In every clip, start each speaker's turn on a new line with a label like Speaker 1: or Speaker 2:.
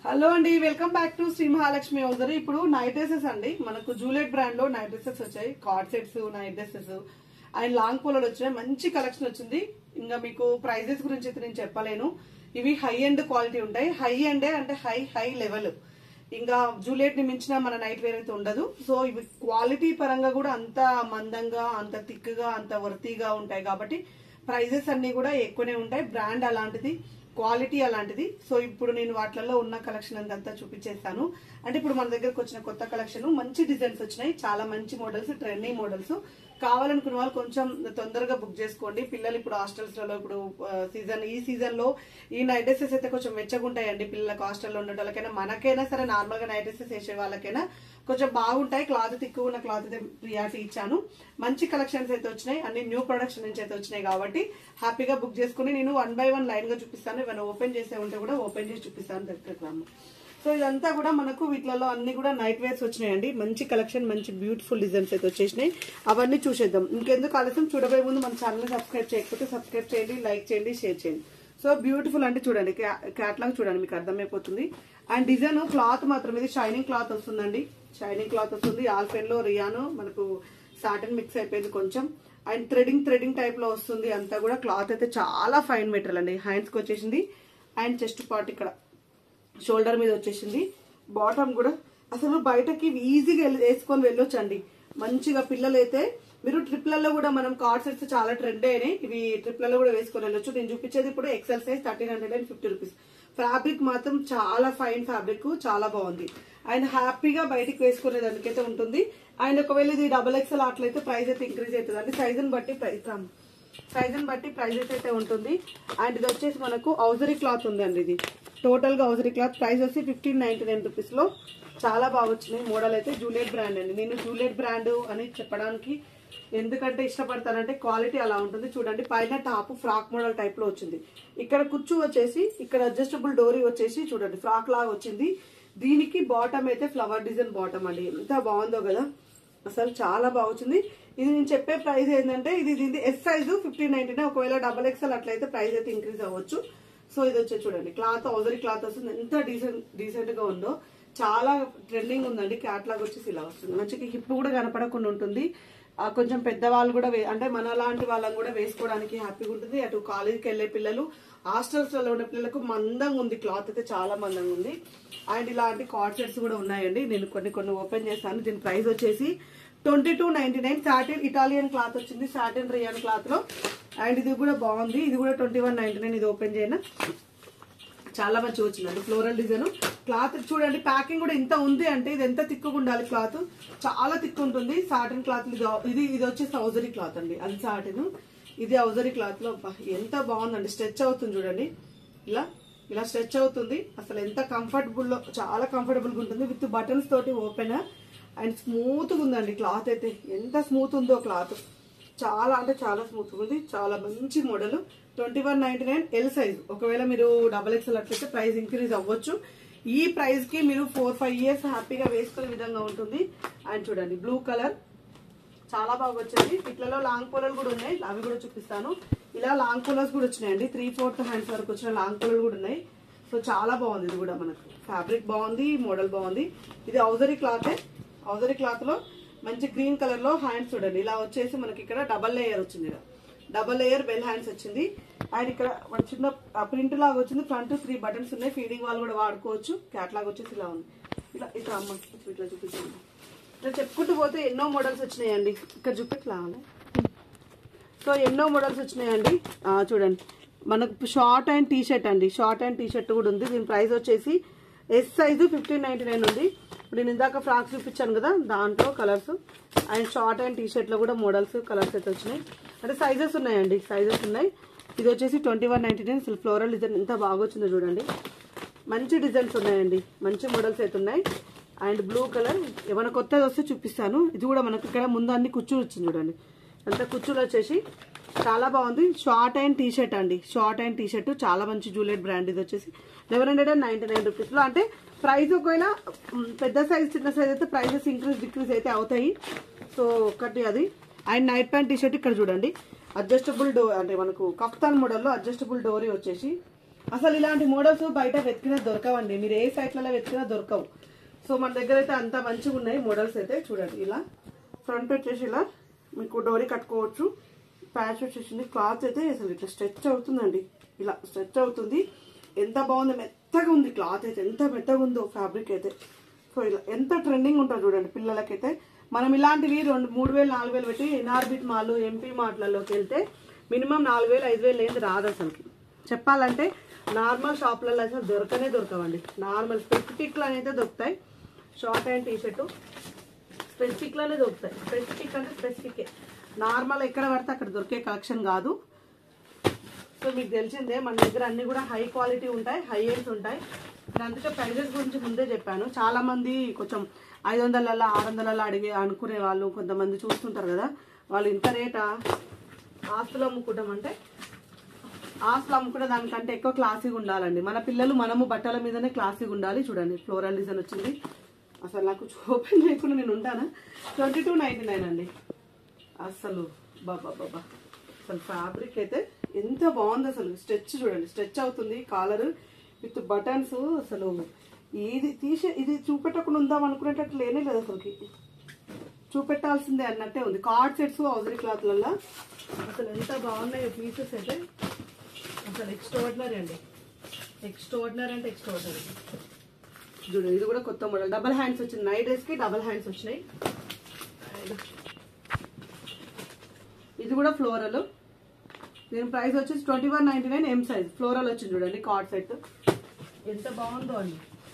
Speaker 1: hello అండి welcome back to Shri Mahalakshmi hosiery ఇప్పుడు night dresses అండి మనకు జూలెట్ బ్రాండ్ లో నైట్ డ్రెస్సెస్ వచ్చాయి coord sets night dresses and long పోలోలు వచ్చినాయి మంచి కలెక్షన్ వచ్చింది ఇంకా మీకు ప్రైజెస్ గురించి అయితే నేను చెప్పలేను ఇవి హై ఎండ్ క్వాలిటీ ఉంటాయి హై ఎండే అంటే హై హై లెవెల్ ఇంకా జూలియట్ ని మించిన మన నైట్ వేర్ అయితే ఉండదు సో ఇవి క్వాలిటీ పరంగా కూడా అంత మందంగా అంత థిక్ గా అంత వర్తీగా ఉంటాయి కాబట్టి ప్రైజెస్ అన్ని కూడా ఎక్కువనే ఉంటాయి బ్రాండ్ అలాంటిది క్వాలిటీ అలాంటిది సో ఇప్పుడు నేను వాటిలలో ఉన్న కలెక్షన్ అంతా చూపించేస్తాను అంటే ఇప్పుడు మన దగ్గరకు వచ్చిన కొత్త కలెక్షన్ మంచి డిజైన్స్ వచ్చినాయి చాలా మంచి మోడల్స్ ట్రెండింగ్ మోడల్స్ కావాలనుకున్న వాళ్ళు కొంచెం తొందరగా బుక్ చేసుకోండి పిల్లలు ఇప్పుడు హాస్టల్స్ లలో ఇప్పుడు సీజన్ ఈ సీజన్ లో ఈ నైట్ డ్రెస్సెస్ అయితే కొంచెం వెచ్చగుంటాయండి పిల్లలకు హాస్టల్లో ఉండే వాళ్ళకైనా మనకైనా సరే నార్మల్ గా నైట్ డ్రెస్సెస్ వేసే వాళ్ళకైనా కొంచెం బాగుంటాయి క్లాత్ తిక్కువ ఉన్న క్లాత్ అయితే ప్రియారిటీ ఇచ్చాను మంచి కలెక్షన్స్ అయితే వచ్చినాయి అన్ని న్యూ ప్రొడక్షన్ నుంచి అయితే వచ్చినాయి కాబట్టి హ్యాపీగా బుక్ చేసుకుని నేను వన్ బై వన్ లైన్ గా చూపిస్తాను ఏమైనా ఓపెన్ చేసే ఉంటే కూడా ఓపెన్ చేసి చూపిస్తాను దగ్గరకు రాము సో ఇదంతా కూడా మనకు వీటిలలో అన్ని కూడా నైట్ వేర్స్ వచ్చినాయండి మంచి కలెక్షన్ మంచి బ్యూటిఫుల్ డిజైన్స్ అయితే వచ్చేసినాయి అవన్నీ చూసేద్దాం ఇంకెందుకు ఆలస్యం చూడబోయే ముందు మన ఛానల్ సబ్స్క్రైబ్ చేయకపోతే సబ్స్క్రైబ్ చేయండి లైక్ చేయండి షేర్ చేయండి సో బ్యూటిఫుల్ అంటే చూడండి క్యాట్లాగ్ చూడండి మీకు అర్థమైపోతుంది అండ్ డిజైన్ క్లాత్ మాత్రం ఇది షైనింగ్ క్లాత్ వస్తుందండి షైనింగ్ క్లాత్ వస్తుంది ఆల్ఫెన్ లో రియాను మనకు సాటన్ మిక్స్ అయిపోయింది కొంచెం అండ్ థ్రెడింగ్ థ్రెడింగ్ టైప్ లో వస్తుంది అంతా కూడా క్లాత్ అయితే చాలా ఫైన్ మెటీరియల్ అండి హ్యాండ్స్ కి వచ్చేసింది అండ్ చెస్ట్ పార్ట్ ఇక్కడ షోల్డర్ మీద వచ్చేసింది బాటమ్ కూడా అసలు బయటకి ఈజీగా వేసుకొని వెళ్ళొచ్చండి మంచిగా పిల్లలైతే మీరు ట్రిప్లలో కూడా మనం కార్డ్ సెట్స్ చాలా ట్రెండ్ అయినాయి ఇవి ట్రిప్లలో కూడా వేసుకొని వెళ్ళొచ్చు నేను చూపించేది ఇప్పుడు XL size thirteen hundred and fifty rupees fabric మాత్రం చాలా ఫైన్ ఫ్యాబ్రిక్ చాలా బాగుంది అండ్ హ్యాపీగా బయటికి వేసుకునే దానికైతే ఉంటుంది అండ్ ఒకవేళ ఇది డబల్ ఎక్సెల్ అట్లయితే ప్రైస్ అయితే ఇంక్రీజ్ అవుతుంది అంటే సైజుని బట్టి ప్రైస్ సైజుని బట్టి ప్రైజెస్ అయితే ఉంటుంది అండ్ ఇది వచ్చేసి మనకు ఔజరీ క్లాత్ ఉందండి ఇది టోటల్ గా ఔజరీ క్లాత్ ప్రైస్ వచ్చి ఫిఫ్టీన్ నైన్టీ నైన్ రూపీస్ లో చాలా బాగా వచ్చినాయి మోడల్ అయితే జూలియట్ బ్రాండ్ అండి నేను జూలియట్ బ్రాండ్ అని చెప్పడానికి ఎందుకంటే ఇష్టపడతానంటే క్వాలిటీ అలా ఉంటుంది చూడండి పైన టాప్ ఫ్రాక్ మోడల్ టైప్ లో వచ్చింది ఇక్కడ కుచ్చు వచ్చేసి ఇక్కడ అడ్జస్టబుల్ డోరీ వచ్చేసి చూడండి ఫ్రాక్ లాగా వచ్చింది దీనికి బాటమ్ అయితే ఫ్లవర్ డిజైన్ బాటమ్ అండి ఎంత బాగుందో కదా అసలు చాలా బాగా వచ్చింది ఇది నేను చెప్పే ప్రైస్ ఏంటంటే ఇది ఇది ఎస్ సైజు ఫిఫ్టీన్ నైన్టీ ఒకవేళ డబల్ ఎక్స్ఎల్ అట్లయితే ప్రైస్ అయితే ఇంక్రీజ్ అవ్వచ్చు సో ఇది వచ్చే చూడండి క్లాత్ ఔజరీ క్లాత్ వస్తుంది ఎంత డీసెంట్ డీసెంట్ గా ఉందో చాలా ట్రెండింగ్ ఉందండి క్యాట్లాగ్ వచ్చేసి ఇలా వస్తుంది మంచిగా హిప్ కూడా కనపడకుండా ఉంటుంది ఆ కొంచెం పెద్దవాళ్ళు కూడా వే- అంటే మన లాంటి వాళ్ళని కూడా వేసుకోవడానికి హ్యాపీగా ఉంటుంది అటు కాలేజీకి వెళ్ళే పిల్లలు హాస్టల్స్ లో ఉండే పిల్లలకు మందంగా ఉంది క్లాత్ అయితే చాలా మందంగా ఉంది అండ్ ఇలాంటి కార్డ్ సెట్స్ కూడా ఉన్నాయండి నేను కొన్ని కొన్ని ఓపెన్ చేస్తాను దీని ప్రైస్ వచ్చేసి twenty two ninety nine satin Italian cloth వచ్చింది సాటిన్ రియాన్ క్లాత్ లో అండ్ ఇది కూడా బాగుంది ఇది కూడా ట్వంటీ వన్ నైన్టీ నైన్ ఇది ఓపెన్ చేయను చాలా మంచిగా వచ్చిందండి ఫ్లోరల్ డిజైన్ క్లాత్ చూడండి ప్యాకింగ్ కూడా ఇంత ఉంది అంటే ఇది ఎంత తిక్కుగా ఉండాలి క్లాత్ చాలా తిక్కు ఉంటుంది సాటిన్ క్లాత్ ఇది ఇది ఇది వచ్చేసి ఔజరీ క్లాత్ అండి అది సాటిన్ ఇది ఔజరీ క్లాత్ లో అబ్బా, ఎంత బాగుందండి స్ట్రెచ్ అవుతుంది చూడండి ఇలా ఇలా స్ట్రెచ్ అవుతుంది అసలు ఎంత కంఫర్టబుల్ లో చాలా కంఫర్టబుల్ గా ఉంటుంది విత్ బటన్స్ తోటి ఓపెన్ అండ్ స్మూత్ గా ఉందండి క్లాత్ అయితే ఎంత స్మూత్ ఉందో క్లాత్ చాలా అంటే చాలా స్మూత్ ఉంది చాలా మంచి model twenty one ninety nine L size ఒకవేళ మీరు డబల్ ఎక్స్ఎల్ అట్లయితే ప్రైస్ ఇంక్రీజ్ అవ్వచ్చు ఈ ప్రైస్ కి మీరు ఫోర్ ఫైవ్ ఇయర్స్ హ్యాపీగా వేసుకునే విధంగా ఉంటుంది అండ్ చూడండి బ్లూ కలర్ చాలా బాగా వచ్చింది ఇట్లలో లాంగ్ పోలలు కూడా ఉన్నాయి అవి కూడా చూపిస్తాను ఇలా లాంగ్ పోలర్స్ కూడా వచ్చినాయండి త్రీ ఫోర్త్ హ్యాండ్స్ వరకు వచ్చిన లాంగ్ పోలలు కూడా ఉన్నాయి సో చాలా బాగుంది ఇది కూడా మనకు ఫ్యాబ్రిక్ బాగుంది మోడల్ బాగుంది ఇది ఔజరీ క్లాతే ఔజరీ క్లాత్ లో మంచి గ్రీన్ కలర్ లో హ్యాండ్స్ చూడండి ఇలా వచ్చేసి మనకి ఇక్కడ డబల్ లేయర్ వచ్చింది ఇలా డబల్ లేయర్ బెల్ హ్యాండ్స్ వచ్చింది అండ్ ఇక్కడ మన చిన్న ప్రింట్ లాగా వచ్చింది ఫ్రంట్ త్రీ బటన్స్ ఉన్నాయి ఫీడింగ్ వాళ్ళు కూడా వాడుకోవచ్చు క్యాట్ లాగా వచ్చేసి ఇలా ఉంది ఇలా ఇట్లా అమ్మ ఇట్లా చూపించండి ఇట్లా చెప్పుకుంటూ పోతే ఎన్నో మోడల్స్ వచ్చినాయండి ఇక్కడ చూపెట్లా సో ఎన్నో మోడల్స్ వచ్చినాయండి ఆ, చూడండి మనకు షార్ట్ అండ్ టీ షర్ట్ అండి షార్ట్ అండ్ టీ షర్ట్ కూడా ఉంది దీని ప్రైస్ వచ్చేసి S size fifteen ninety nine ఉంది ఇప్పుడు నేను ఇందాక ఫ్రాక్స్ చూపించాను కదా దాంట్లో colours and short and T షర్ట్లో కూడా మోడల్స్ కలర్స్ అయితే వచ్చినాయి అంటే సైజెస్ ఉన్నాయండి సైజెస్ ఉన్నాయి ఇది వచ్చేసి twenty one ninety nine floral design ఎంత బాగా వచ్చిందో చూడండి మంచి డిజైన్స్ ఉన్నాయండి మంచి మోడల్స్ అయితే ఉన్నాయి అండ్ బ్లూ కలర్ ఏమైనా కొత్తది వస్తే చూపిస్తాను ఇది కూడా మనకి ఇక్కడ ముందు అన్ని కుచ్చులు వచ్చింది చూడండి అంత కుచ్చులు వచ్చేసి చాలా బాగుంది షార్ట్ అండ్ టీ షర్ట్ అండి షార్ట్ అండ్ టీ షర్ట్ చాలా మంచి జూలియట్ బ్రాండ్ ఇది వచ్చేసి eleven hundred and ninety nine rupees లో అంటే ప్రైస్ ఒకవేళ మ్, పెద్ద సైజ్ చిన్న సైజ్ అయితే ప్రైజెస్ ఇంక్రీజ్ డిక్రీజ్ అయితే అవుతాయి సో ఒకటి అది and night pant T shirt ఇక్కడ చూడండి అడ్జస్టబుల్ డోర్ అంటే మనకు కఫ్తాన్ మోడల్లో అడ్జస్టబుల్ డోరీ వచ్చేసి అసలు ఇలాంటి మోడల్స్ బయట వెతికినా దొరకవండి మీరు ఏ సైట్లలో వెతికినా దొరకవు సో మన దగ్గర అయితే అంత మంచిగా ఉన్నాయి మోడల్స్ అయితే చూడండి ఇలా ఫ్రంట్ వచ్చేసి ఇలా మీకు డోరీ కట్టుకోవచ్చు ప్యాచ్ వచ్చేసింది క్లాత్ అయితే అసలు ఇట్లా స్ట్రెచ్ అవుతుందండి ఇలా స్ట్రెచ్ అవుతుంది ఎంత బాగుంది మెత్తగా ఉంది క్లాత్ అయితే ఎంత మెత్తగా ఉందో ఫ్యాబ్రిక్ అయితే సో ఇలా ఎంత ట్రెండింగ్ ఉంటుంది చూడండి పిల్లలకైతే మనం ఇలాంటివి రెండు మూడు వేలు నాలుగు వేలు పెట్టి ఎన్ఆర్బిట్ మాల్ ఎంపీ మార్ట్లలోకి వెళ్తే మినిమం నాలుగు వేలు ఐదు వేలు ఏంది రాదు అసలుకి చెప్పాలంటే నార్మల్ షాప్లలో అసలు దొరకనే దొరకవండి నార్మల్ స్పెసిఫిక్లో అయితే దొరుకుతాయి షార్ట్ అండ్ టీ షర్టు స్పెసిఫిక్లోనే దొరుకుతాయి స్పెసిఫిక్ అంటే స్పెసిఫిక్ నార్మల్ ఎక్కడ పడితే అక్కడ దొరికే కలెక్షన్ కాదు సో మీకు తెలిసిందే మన దగ్గర అన్ని కూడా హై క్వాలిటీ ఉంటాయి హై ఎండ్స్ ఉంటాయి నేను అందుకే ప్రైజెస్ గురించి ముందే చెప్పాను చాలా మంది కొంచెం ఐదు వందలలో ఆరు వందలలో అడిగే అనుకునే వాళ్ళు కొంతమంది చూస్తుంటారు కదా వాళ్ళు ఇంత రేటా ఆస్తులు అమ్ముకుంటాం అంటే ఆస్తులు అమ్ముకునే దానికంటే ఎక్కువ క్లాసీగా ఉండాలండి మన పిల్లలు మనము బట్టల మీదనే క్లాసీగా ఉండాలి చూడండి ఫ్లోరల్ డిజైన్ వచ్చింది అసలు నాకు ఓపెన్ చేయకుండా నేను ఉంటానా ట్వంటీ టూ నైంటీ నైన్ అండి అసలు బాబా బాబా అసలు ఫ్యాబ్రిక్ అయితే ఎంత బాగుంది అసలు స్ట్రెచ్ చూడండి స్ట్రెచ్ అవుతుంది కాలర్ విత్ బటన్స్ అసలు ఇది తీసే ఇది చూపెట్టకుండా ఉందాం అనుకునేటట్టు లేనే లేదు అసలుకి చూపెట్టాల్సిందే అన్నట్టే ఉంది కార్డ్ సెట్స్ హౌజరీ క్లాత్లలో అసలు ఎంత బాగున్నాయో పీసెస్ అయితే అసలు ఎక్స్ట్రాడినరీ అండి ఎక్స్ట్రాడినరీ అంటే ఎక్స్ట్రాడినరీ చూడండి ఇది కూడా కొత్త మోడల్ డబల్ హ్యాండ్స్ వచ్చింది నైట్ డ్రెస్కి డబల్ హ్యాండ్స్ వచ్చినాయి ఇది కూడా ఫ్లోరల్ దీని ప్రైస్ వచ్చేసి twenty one ninety nine M size floral వచ్చింది చూడండి కార్డ్ సెట్ ఎంత బాగుందో అండి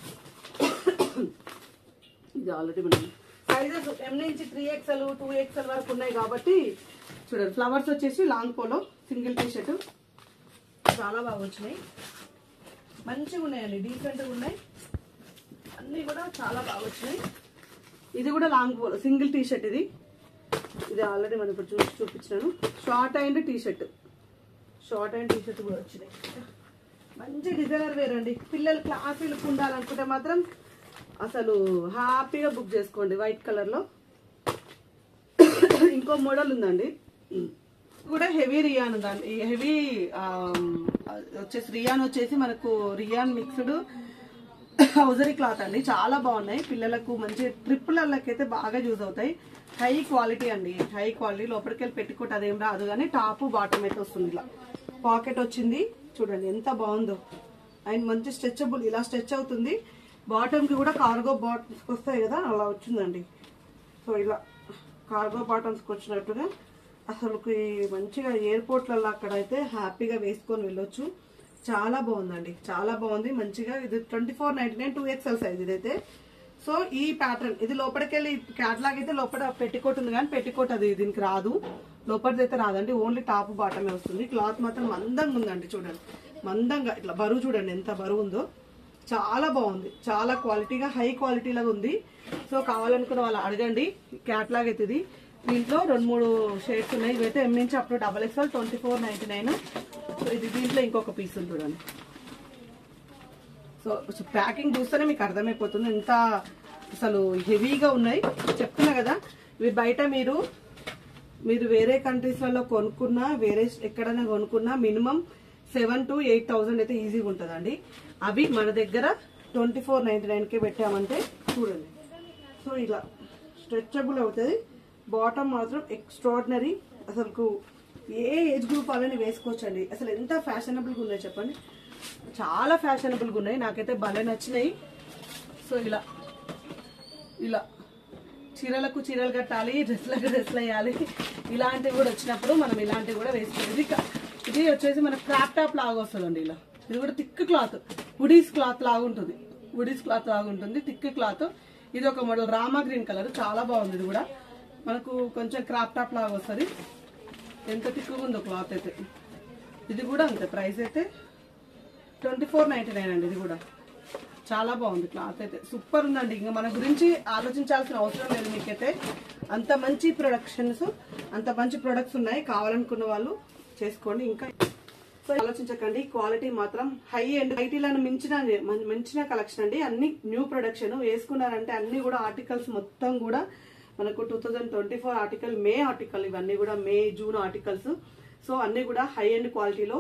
Speaker 1: ఇది ఆల్రెడీ మనం సైజెస్ ఎం నుంచి త్రీ ఎక్స్ఎల్ టూ ఎక్స్ఎల్ వరకు ఉన్నాయి కాబట్టి చూడండి ఫ్లవర్స్ వచ్చేసి long polo single T shirt చాలా బాగా వచ్చినాయి మంచిగా ఉన్నాయండి డీసెంట్గా ఉన్నాయి అన్నీ కూడా చాలా బాగా వచ్చినాయి ఇది కూడా long polo single T shirt ఇది ఇది ఆల్రెడీ మనం ఇప్పుడు చూసి చూపించినాను short and T shirt short and T shirt కూడా వచ్చినాయి మంచి డిజైనర్ వేర్ అండి పిల్లలు క్లాస్ లుక్ ఉండాలనుకుంటే మాత్రం అసలు హ్యాపీగా బుక్ చేసుకోండి వైట్ కలర్లో ఇంకో మోడల్ ఉందండి కూడా హెవీ రియాన్ ఉందండి ఈ హెవీ వచ్చేసి రియాన్ వచ్చేసి మనకు రియాన్ మిక్స్డ్ హౌజరీ క్లాత్ అండి చాలా బాగున్నాయి పిల్లలకు మంచి ట్రిప్పులకైతే బాగా యూజ్ అవుతాయి హై క్వాలిటీ అండి హై క్వాలిటీ లోపలికి వెళ్ళి పెట్టుకుంటే అదేం రాదు కానీ టాప్ బాటమ్ అయితే వస్తుంది ఇలా పాకెట్ వచ్చింది చూడండి ఎంత బాగుందో అండ్ మంచి స్ట్రెచబుల్ ఇలా స్ట్రెచ్ అవుతుంది బాటమ్ కి కూడా కార్గో బాటమ్స్ వస్తాయి కదా అలా వచ్చిందండి సో ఇలా కార్గో బాటమ్స్కి వచ్చినట్టుగా అసలు మంచిగా ఎయిర్పోర్ట్లలో అక్కడ అయితే హ్యాపీగా వేసుకొని వెళ్ళొచ్చు చాలా బాగుందండి చాలా బాగుంది మంచిగా ఇది twenty four ninety nine two XL size ఇదైతే సో ఈ ప్యాటర్న్ ఇది లోపలికి వెళ్ళి క్యాట్లాగ్ అయితే లోపల పెట్టికోట్ ఉంది కానీ పెట్టికోట్ అది దీనికి రాదు లోపలిది అయితే రాదండి ఓన్లీ టాప్ బాటమే వస్తుంది క్లాత్ మాత్రం మందంగా ఉందండి చూడండి మందంగా ఇట్లా బరువు చూడండి ఎంత బరువు ఉందో చాలా బాగుంది చాలా క్వాలిటీగా హై క్వాలిటీలాగా ఉంది సో కావాలనుకున్న వాళ్ళు అడగండి క్యాట్లాగ్ అయితే ఇది దీంట్లో రెండు మూడు షేడ్స్ ఉన్నాయి ఇవైతే ఎం నుంచి అప్పుడు double XL twenty four ninety nine so ఇది దీంట్లో ఇంకొక పీస్ ఉంది చూడండి సో ప్యాకింగ్ చూస్తేనే మీకు అర్థమైపోతుంది ఎంత అసలు హెవీగా ఉన్నాయి చెప్తున్నా కదా ఇవి బయట మీరు మీరు వేరే కంట్రీస్లలో కొనుక్కున్నా వేరే ఎక్కడైనా కొనుక్కున్నా minimum seven to eight thousand అయితే ఈజీగా ఉంటుందండి అవి మన దగ్గర ట్వంటీ ఫోర్ నైన్టీ నైన్కే పెట్టామంటే చూడండి సో ఇలా స్ట్రెచబుల్ అవుతుంది బాటమ్ మాత్రం ఎక్స్ట్రాడినరీ అసలు ఏ ఏజ్ గ్రూప్ వాళ్ళని వేసుకోవచ్చండి అసలు ఎంత ఫ్యాషనబుల్గా ఉన్నాయి చెప్పండి చాలా ఫ్యాషనబుల్గా ఉన్నాయి నాకైతే భలే నచ్చినాయి సో ఇలా ఇలా చీరలకు చీరలు కట్టాలి డ్రెస్లకు డ్రెస్లు వేయాలి ఇలాంటివి కూడా వచ్చినప్పుడు మనం ఇలాంటివి కూడా వేసుకోవాలి ఇది క- ఇది వచ్చేసి మన క్రాప్ టాప్ లాగా వస్తుందండి ఇలా ఇది కూడా థిక్ క్లాత్ వుడీస్ క్లాత్ లాగా ఉంటుంది వుడీస్ క్లాత్ లాగా ఉంటుంది థిక్ క్లాత్ ఇది ఒక మోడల్ రామా గ్రీన్ కలర్ చాలా బాగుంది ఇది కూడా మనకు కొంచెం క్రాప్ టాప్ లాగా వస్తుంది ఎంత థిక్గా ఉందో క్లాత్ అయితే ఇది కూడా అంతే ప్రైస్ అయితే ట్వంటీ ఫోర్ నైన్టీ నైన్ అండి ఇది కూడా చాలా బాగుంది క్లాత్ అయితే సూపర్ ఉందండి ఇంకా మన గురించి ఆలోచించాల్సిన అవసరం లేదు మీకైతే అంత మంచి ప్రొడక్షన్స్ అంత మంచి ప్రొడక్ట్స్ ఉన్నాయి కావాలనుకున్న వాళ్ళు చేసుకోండి ఇంకా సో ఆలోచించకండి క్వాలిటీ మాత్రం హై అండ్ ఐటీలను మించిన మించిన కలెక్షన్ అండి అన్ని న్యూ ప్రొడక్షన్ వేసుకున్నారంటే అన్ని కూడా ఆర్టికల్స్ మొత్తం కూడా మనకు two thousand twenty four article May article ఇవన్నీ కూడా మే జూన్ ఆర్టికల్స్ సో అన్ని కూడా హై అండ్ క్వాలిటీలో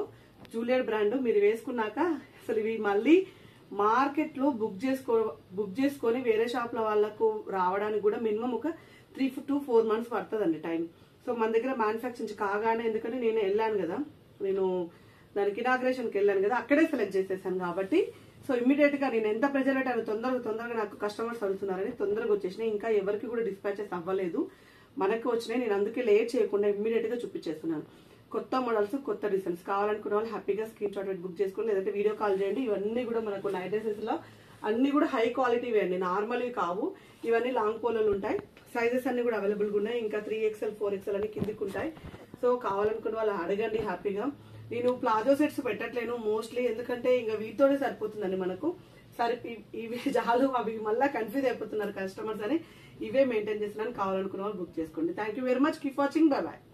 Speaker 1: జూలియట్ బ్రాండ్ మీరు వేసుకున్నాక అసలు ఇవి మళ్ళీ మార్కెట్ లో బుక్ చేసుకో బుక్ చేసుకొని వేరే షాప్ల వాళ్ళకు రావడానికి కూడా మినిమం ఒక త్రీ టు ఫోర్ మంత్స్ పడుతుందండి టైం సో మన దగ్గర మ్యానుఫ్యాక్చరింగ్ కాగానే ఎందుకంటే నేను వెళ్ళాను కదా నేను దానికి ఇనాగ్రేషన్కి వెళ్ళాను కదా అక్కడే సెలెక్ట్ చేసేసాను కాబట్టి సో ఇమీడియట్ గా నేను ఎంత ప్రెజర్ పెట్టాను తొందరగా తొందరగా నాకు కస్టమర్స్ అడుగుతున్నారని తొందరగా వచ్చేసినాయి ఇంకా ఎవరికి కూడా డిస్పాచెస్ అవ్వలేదు మనకు వచ్చినాయి నేను అందుకే లేట్ చేయకుండా ఇమీడియట్ గా చూపించేస్తున్నాను కొత్త మోడల్స్ కొత్త డిజైన్స్ కావాలనుకున్న వాళ్ళు హ్యాపీగా స్క్రీన్ షాట్ పెట్టి బుక్ చేసుకోండి లేదంటే వీడియో కాల్ చేయండి ఇవన్నీ కూడా మనకు నైట్ డ్రెస్సెస్ లో అన్ని కూడా హై క్వాలిటీ అండి నార్మల్ కావు ఇవన్నీ లాంగ్ పోలలు ఉంటాయి సైజెస్ అన్ని కూడా అవైలబుల్ గా ఉన్నాయి ఇంకా త్రీ ఎక్స్ఎల్ ఫోర్ ఎక్స్ఎల్ అని కిందికి ఉంటాయి సో కావాలనుకున్న వాళ్ళు అడగండి హ్యాపీగా నేను ప్లాజో సెట్స్ పెట్టట్లేను మోస్ట్లీ ఎందుకంటే ఇంకా వీటితోనే సరిపోతుందండి మనకు సరే ఇ- ఇవి చాలు అవి మళ్ళీ కన్ఫ్యూజ్ అయిపోతున్నారు కస్టమర్స్ అని ఇవే మెయింటైన్ చేస్తున్నాను కావాలనుకున్న వాళ్ళు బుక్ చేసుకోండి thank you very much keep watching bye bye